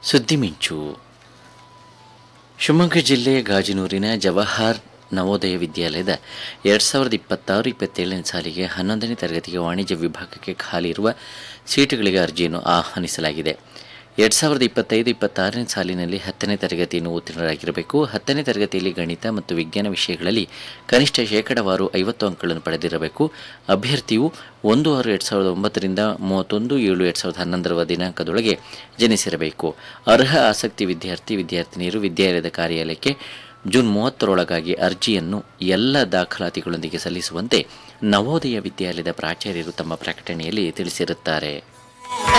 ಸುದ್ದಿ ಮಿಂಚು ಶಿವಮೊಗ್ಗ ಜಿಲ್ಲೆ ಗಾಜನೂರಿನ ಜವಾಹರ್ ನವೋದಯ ವಿದ್ಯಾಲಯದ ಎರಡು ಸಾವಿರದ ಇಪ್ಪತ್ತಾರು ಇಪ್ಪತ್ತೇಳನೇ ಸಾಲಿಗೆ ಹನ್ನೊಂದನೇ ತರಗತಿಗೆ ವಾಣಿಜ್ಯ ವಿಭಾಗಕ್ಕೆ ಖಾಲಿ ಇರುವ ಸೀಟುಗಳಿಗೆ ಅರ್ಜಿಯನ್ನು ಆಹ್ವಾನಿಸಲಾಗಿದೆ ಎರಡು ಸಾವಿರದ ಇಪ್ಪತ್ತೈದು ಇಪ್ಪತ್ತಾರನೇ ಸಾಲಿನಲ್ಲಿ ಹತ್ತನೇ ತರಗತಿಯನ್ನು ಉತ್ತೀರ್ಣರಾಗಿರಬೇಕು ಹತ್ತನೇ ತರಗತಿಯಲ್ಲಿ ಗಣಿತ ಮತ್ತು ವಿಜ್ಞಾನ ವಿಷಯಗಳಲ್ಲಿ ಕನಿಷ್ಠ ಶೇಕಡವಾರು ಐವತ್ತು ಅಂಕಗಳನ್ನು ಪಡೆದಿರಬೇಕು ಅಭ್ಯರ್ಥಿಯು ಒಂದು ಆರು ಎರಡು ಸಾವಿರದ ಒಂಬತ್ತರಿಂದ ಮೂವತ್ತೊಂದು ಏಳು ಎರಡು ಸಾವಿರದ ಹನ್ನೊಂದರ ದಿನಾಂಕದೊಳಗೆ ಜನಿಸಿರಬೇಕು ಅರ್ಹ ಆಸಕ್ತಿ ವಿದ್ಯಾರ್ಥಿ ವಿದ್ಯಾರ್ಥಿನಿಯರು ವಿದ್ಯಾಲಯದ ಕಾರ್ಯಾಲಯಕ್ಕೆ ಜೂನ್ ಮೂವತ್ತರೊಳಗಾಗಿ ಅರ್ಜಿಯನ್ನು ಎಲ್ಲ ದಾಖಲಾತಿಗಳೊಂದಿಗೆ ಸಲ್ಲಿಸುವಂತೆ ನವೋದಯ ವಿದ್ಯಾಲಯದ ಪ್ರಾಚಾರ್ಯರು ತಮ್ಮ ಪ್ರಕಟಣೆಯಲ್ಲಿ ತಿಳಿಸಿರುತ್ತಾರೆ